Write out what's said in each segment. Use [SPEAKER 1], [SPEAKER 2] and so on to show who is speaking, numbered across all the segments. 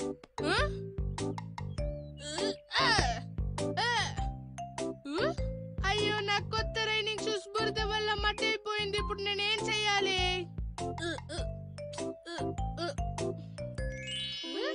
[SPEAKER 1] ఆ? ఆ! ఆ! ఉ? అయ్యో నా కొత్త రైనింగ్ షూస్ బురద వల్ల మట్టి అయిపోయింది ఇప్పుడు నేనేం చెయ్యాలి ఉ, ఉ, ఉ, ఉ. ఉ?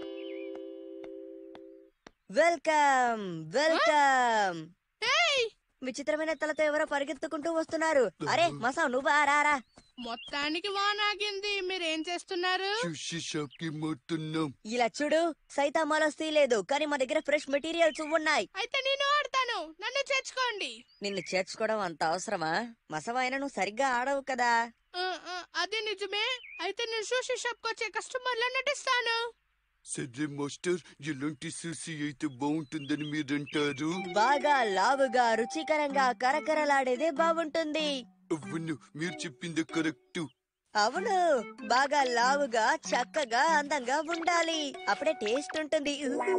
[SPEAKER 2] వెల్కమ్ వెల్కమ్
[SPEAKER 1] ఏయ్!
[SPEAKER 2] విచిత్రమైన తలతో ఎవరో పరిగెత్తుకుంటూ వస్తున్నారు అరే మసా నువ్వా రారా
[SPEAKER 1] మొత్తానికి వానాగింది మీరేం చేస్తున్నారు
[SPEAKER 3] సుషి షాప్ కి మొత్తున్నాం
[SPEAKER 2] ఇలా చూడు సైతామాలో సీ లేదు కానీ మా దగ్గర ఫ్రెష్ మెటీరియల్స్ ఉన్నాయి
[SPEAKER 1] అయితే నేను ఆడతాను నన్ను చేర్చుకోండి
[SPEAKER 2] నిన్ను చేర్చుకోవడం అంత అవసరమా మసవాయన నువ్వు సరిగ్గా ఆడవు కదా
[SPEAKER 1] ఆ, ఆ, అది నిజమే అయితే నేను సూషి షాప్ కి వచ్చే కస్టమర్లను నటిస్తాను
[SPEAKER 3] సరే మాస్టర్ ఎలాంటి సుషి అయితే బాగుంటుందని మీరంటారు
[SPEAKER 2] బాగా లావుగా రుచికరంగా కరకరలాడేదే బాగుంటుంది
[SPEAKER 3] అవును మీరు చెప్పింది కరెక్ట్
[SPEAKER 2] అవును బాగా లావుగా చక్కగా అందంగా ఉండాలి అప్పుడే టేస్ట్ ఉంటుంది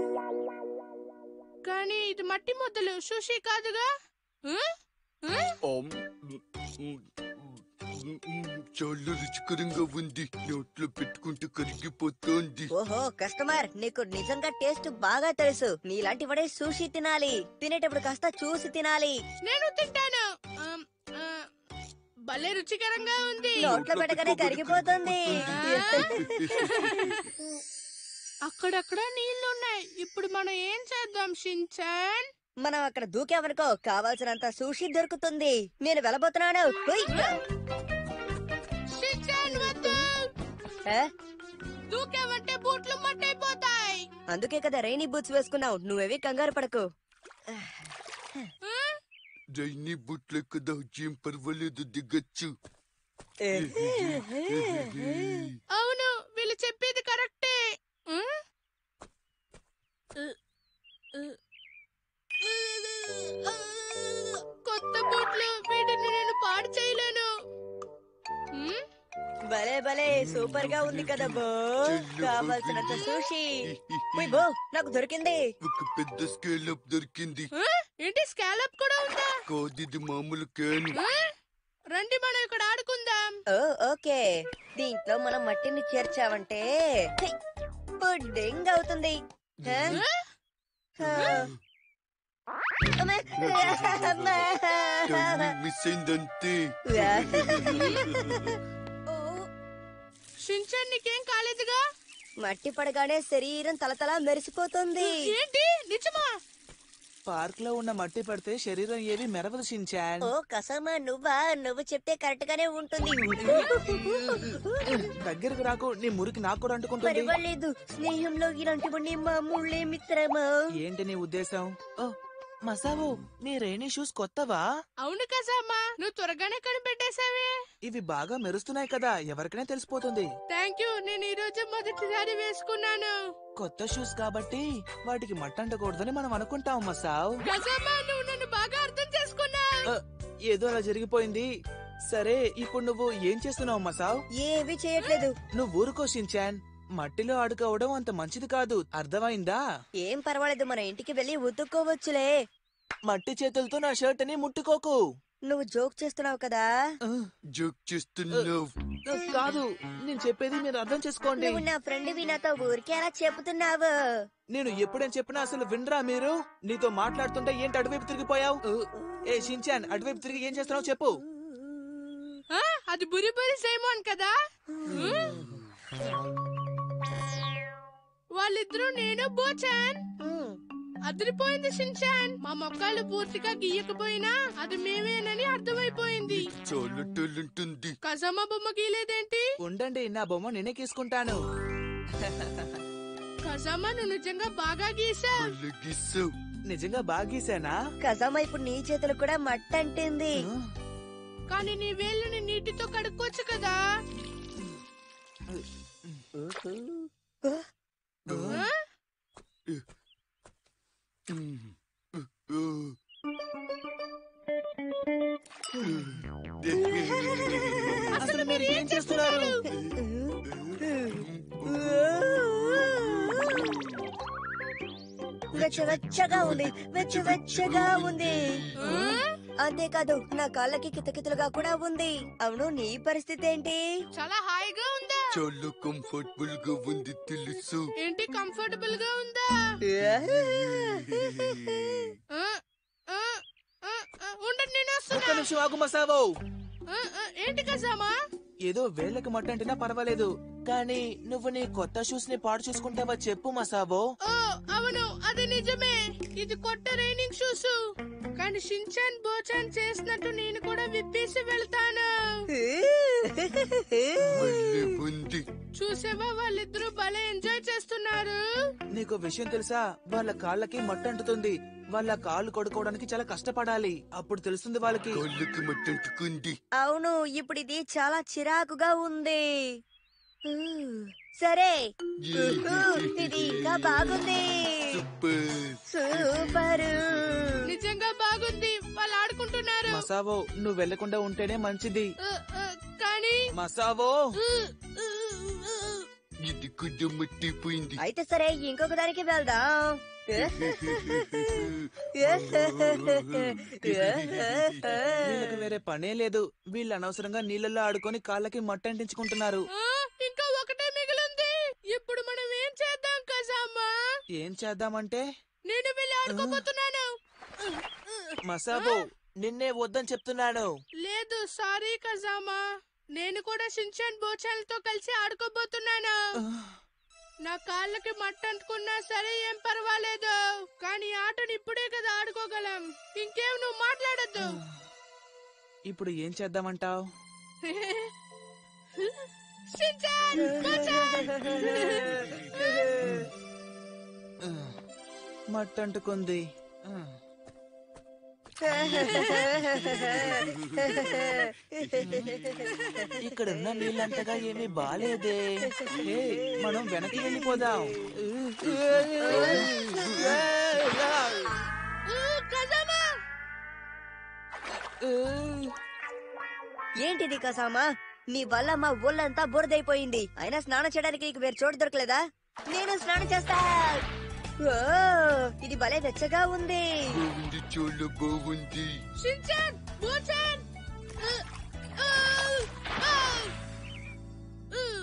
[SPEAKER 1] కానీ ఇది మట్టి ముద్దలు సుషి కాదుగా ఆ? ఆ?
[SPEAKER 3] ఆమ్, మ్, మ్, మ్, చాలా రుచికరంగా ఉంది నోట్లో పెట్టుకుంటే కరిగిపోతోంది
[SPEAKER 2] ఓహో కస్టమర్ నీకు నిజంగా టేస్ట్ బాగా తెలుసు నీలాంటి వాడే సూషి తినాలి తినేటప్పుడు కాస్త చూసి తినాలి
[SPEAKER 1] నేను తింటాను ఆమ్, ఆ, భలే రుచికరంగా ఉంది
[SPEAKER 2] నోట్లో పెట్టగానే కరిగిపోతుంది
[SPEAKER 1] అక్కడక్కడ నీళ్లున్నాయి ఇప్పుడు మనం ఏం చేద్దాం షించాన్
[SPEAKER 2] మనం అక్కడ దూకామనుకో కావాల్సినంత సూషి దొరుకుతుంది నేను వెళ్ళబోతున్నాను హుయ్.
[SPEAKER 1] షించాన్ వద్దు
[SPEAKER 2] ఏ?
[SPEAKER 1] దూకేవంటే బూట్లు మట్టయిపోతాయి
[SPEAKER 2] అందుకే కదా రైనీ బూట్స్ వేసుకున్నావు నువ్వేవి కంగారు పడకు
[SPEAKER 1] ఆ?
[SPEAKER 3] రైనీ బుట్ల కదా ఏం పర్వాలేదు దిగచ్చు
[SPEAKER 1] అవును వీళ్ళు చెప్పేది కరెక్టే ఆ? కొత్త బూట్లు వీటిని నేను పాడు చేయలేను ఉమ్,
[SPEAKER 2] భలే భలే సూపర్ గా ఉంది కదా బో కావాల్సినంత సూషి ఉయ్ బో నాకు దొరికింది
[SPEAKER 3] ఒక పెద్ద స్కేల్ అప్ దొరికింది
[SPEAKER 1] ఆ? ఏంటి స్కాలప్ కూడా ఉందా
[SPEAKER 3] కాదు ఇది మామూలు క్యాన్
[SPEAKER 1] ఆ? రండి మనం ఇక్కడ ఆడుకుందాం
[SPEAKER 2] ఓ ఓకే దీంట్లో మనం మట్టిని చేర్చావంటే హై, పుడ్డింగ్ అవుతుంది హ?
[SPEAKER 1] ఆ?
[SPEAKER 2] హ. అమ్మ. అమ్మ.
[SPEAKER 3] టైమింగ్ మిస్ అయిందంతే
[SPEAKER 2] ఓ,
[SPEAKER 1] షించాన్ నీకేం కాలేదుగా
[SPEAKER 2] మట్టి పడగానే శరీరం తలతల మెరిసిపోతుంది
[SPEAKER 1] ఏంటి నిజమా
[SPEAKER 4] పార్క్ లో ఉన్న మట్టి పడితే శరీరం ఏవి మెరవదు షించాన్
[SPEAKER 2] ఓ కసమా నువ్వా నువ్వు చెప్తే కరెక్ట్ గానే ఉంటుంది
[SPEAKER 4] దగ్గరికి రాకు నీ మురికి నాకు కూడా అంటుకుంటుంది
[SPEAKER 2] పర్వాలేదు స్నేహంలో ఇలాంటివన్నీ మామూలే మిత్రమా
[SPEAKER 4] ఏంటి నీ ఉద్దేశం ఓ మసావో నీ రైనీ షూస్ కొత్తవా
[SPEAKER 1] అవును కసామా నువ్వు త్వరగానే కనిపెట్టేశావే
[SPEAKER 4] ఇవి బాగా మెరుస్తున్నాయి కదా ఎవరికైనా తెలిసిపోతుంది
[SPEAKER 1] థ్యాంక్ యూ నేను ఈ రోజు మొదటిసారి వేసుకున్నాను
[SPEAKER 4] కొత్త షూస్ కాబట్టి వాటికి మట్టంటకూడదని మనం అనుకుంటాం మసావ్
[SPEAKER 1] కసామా నువ్వు నన్ను బాగా అర్థం చేసుకున్నా
[SPEAKER 4] ఆ, ఏదో అలా జరిగిపోయింది సరే ఇప్పుడు నువ్వు ఏం చేస్తున్నావు మసావ్
[SPEAKER 2] ఏవి చేయట్లేదు
[SPEAKER 4] నువ్వు ఊరుకో షించాన్ మట్టిలో ఆడుకోవడం అంత మంచిది కాదు అర్థమైందా
[SPEAKER 2] ఏం పర్వాలేదు మన ఇంటికి వెళ్ళి ఉతుక్కోవచ్చులే
[SPEAKER 4] మట్టి చేతులతో నా షర్ట్ అని ముట్టుకోకు
[SPEAKER 2] నువ్వు జోక్ చేస్తున్నావు కదా
[SPEAKER 4] ఆ,
[SPEAKER 3] జోక్ చేస్తున్నావు
[SPEAKER 4] ఆ, కాదు నేను చెప్పేది మీరు అర్థం చేసుకోండి
[SPEAKER 2] నువ్వు నా ఫ్రెండ్ నాతో ఊరికే అలా చెబుతున్నావు
[SPEAKER 4] నేను ఎప్పుడేం చెప్పినా అసలు వినరా మీరు నీతో మాట్లాడుతుంటే ఏంటి అటువైపు తిరిగిపోయావు ఏ షించాన్ అటువైపు తిరిగి ఏం చేస్తున్నావు చెప్పు
[SPEAKER 1] ఆ, అది బురి బురి సేమోన్ కదా వాళ్ళిద్దరూ నేను బోచాన్
[SPEAKER 2] ఉమ్,
[SPEAKER 1] అదిరిపోయింది షిన్చాన్ మా మొక్కలు పూర్తిగా గీయకపోయినా అది మేమేనని అర్థమైపోయింది
[SPEAKER 3] చాలా టాలెంట్ ఉంది
[SPEAKER 1] కసమ్మ బొమ్మ గీలేదేంటి
[SPEAKER 4] ఉండండి నా బొమ్మ నేనే గీసుకుంటాను
[SPEAKER 1] కసమ్మ నువ్వు నిజంగా బాగా గీసా
[SPEAKER 3] భలే గీసావు
[SPEAKER 4] నిజంగా బాగా గీసానా
[SPEAKER 2] కజామా ఇప్పుడు నీ చేతులు కూడా మట్టి అంటింది
[SPEAKER 4] ఆ,
[SPEAKER 1] కానీ నీ వేళ్ళని నీటితో కడుక్కోవచ్చు కదా
[SPEAKER 2] ఉహు.
[SPEAKER 1] ఆ?
[SPEAKER 3] మ్, ఓ.
[SPEAKER 4] అసలు మీరు ఏం చేస్తున్నారు
[SPEAKER 2] వెచ్చ వెచ్చగా ఉంది వెచ్చ వెచ్చగా ఉంది
[SPEAKER 1] ఆ?
[SPEAKER 2] అంతేకాదు నా కాళ్ళకి కితకితలుగా కూడా ఉంది అవును నీ పరిస్థితి ఏంటి
[SPEAKER 1] చాలా హాయిగా ఉందా
[SPEAKER 3] చాలా కంఫర్టబుల్ గా ఉంది తెలుసు
[SPEAKER 1] ఏంటి కంఫర్టబుల్ గా ఉందా ఆ, ఆ, ఆ, ఆ, ఉండండి నేను
[SPEAKER 4] ఒక్క
[SPEAKER 1] వస్తున్నా
[SPEAKER 4] నిమిషం ఆగు మసావో
[SPEAKER 1] ఆ, ఆ, ఏంటి కజామా
[SPEAKER 4] ఏదో వేళ్ళకి మట్ట అంటేనా పర్వాలేదు కానీ నువ్వు నీ కొత్త షూస్ ని పాడు చూసుకుంటావా చెప్పు మసావో
[SPEAKER 1] ఓ అవును అది నిజమే ఇది కొత్త రైనింగ్ షూస్ కానీ షించాన్ బోచాన్ చేసినట్టు నేను కూడా విప్పేసి వెళ్తాను
[SPEAKER 3] భలే ఉంది
[SPEAKER 1] చూసేవా వాళ్ళిద్దరూ భలే ఎంజాయ్ చేస్తున్నారు
[SPEAKER 4] నీకు విషయం తెలుసా వాళ్ళ కాళ్ళకి మట్ట అంటుతుంది వాళ్ళ కాళ్ళు కొడుకోవడానికి చాలా కష్టపడాలి అప్పుడు తెలుస్తుంది వాళ్ళకి
[SPEAKER 3] కాళ్ళకి మట్టంటుకుంది
[SPEAKER 2] అవును ఇప్పుడు ఇది చాలా చిరాకుగా ఉంది ఊ, సరే ఊహు, ఇది ఇంకా బాగుంది
[SPEAKER 3] సూపర్
[SPEAKER 2] సూపర్
[SPEAKER 1] నిజంగా బాగుంది వాళ్ళు ఆడుకుంటున్నారు
[SPEAKER 4] మసావో నువ్వు వెళ్లకుండా ఉంటేనే మంచిది
[SPEAKER 1] ఆ, ఆ, కానీ
[SPEAKER 4] మసావో
[SPEAKER 1] ఊ, ఊ, ఊ,
[SPEAKER 3] ఇది కూడా మట్టిపోయింది
[SPEAKER 2] అయితే సరే ఇంకొక దానికి వెళ్దాం
[SPEAKER 4] వీళ్ళకి వేరే పనే లేదు వీళ్ళు అనవసరంగా నీళ్ళల్లో ఆడుకొని కాళ్ళకి మట్ట అంటించుకుంటున్నారు
[SPEAKER 1] ఆ, ఇంకా ఒకటే మిగిలింది ఇప్పుడు మనం ఏం చేద్దాం కజామా
[SPEAKER 4] ఏం చేద్దామంటే
[SPEAKER 1] నేను వెళ్ళి ఆడుకోబోతున్నాను
[SPEAKER 4] మసాబో నిన్నే వద్దని చెప్తున్నాను
[SPEAKER 1] లేదు సారీ కజామా నేను కూడా షించాన్ బోచాలతో కలిసి ఆడుకోబోతున్నాను నా కాళ్ళకి మట్ట అంటుకున్నా సరే ఏం పర్వాలేదు కానీ ఆటను ఇప్పుడే కదా ఆడుకోగలం ఇంకేం నువ్వు మాట్లాడద్దు
[SPEAKER 4] ఇప్పుడు ఏం చేద్దామంటావ్
[SPEAKER 1] షించాన్ బోచాన్
[SPEAKER 4] మట్ట అంటుకుంది ఇక్కడ ఉన్న నీళ్ళంతగా ఏమీ బాలేదే హే, మనం వెనక్కి వెళ్ళిపోదాం
[SPEAKER 1] ఊ, కజామా
[SPEAKER 2] ఏంటిది కసామా నీ వల్ల మా ఊళ్ళంతా బురదైపోయింది అయినా స్నానం చేయడానికి నీకు వేరే చోటు దొరకలేదా నేను స్నానం చేస్తా ఓ, ఇది భలే వెచ్చగా ఉంది
[SPEAKER 3] బాగుంది చాలా బాగుంది
[SPEAKER 1] షించాన్ బోచాన్ ఊ, ఊ, ఊ, ఊ.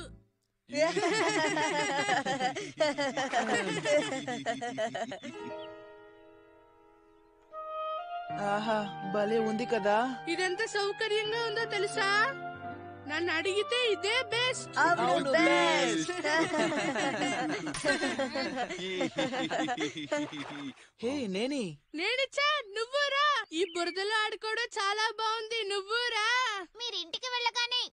[SPEAKER 4] ఆహా భలే ఉంది కదా
[SPEAKER 1] ఇదెంత సౌకర్యంగా ఉందో తెలుసా నన్ను అడిగితే ఇదే బెస్ట్
[SPEAKER 2] అవును
[SPEAKER 4] అవును,
[SPEAKER 2] best.
[SPEAKER 4] హే నేని
[SPEAKER 1] నేనిచ్చా నువ్వురా ఈ బురదలో ఆడుకోవడం చాలా బాగుంది నువ్వురా
[SPEAKER 5] మీరింటికి వెళ్ళగానే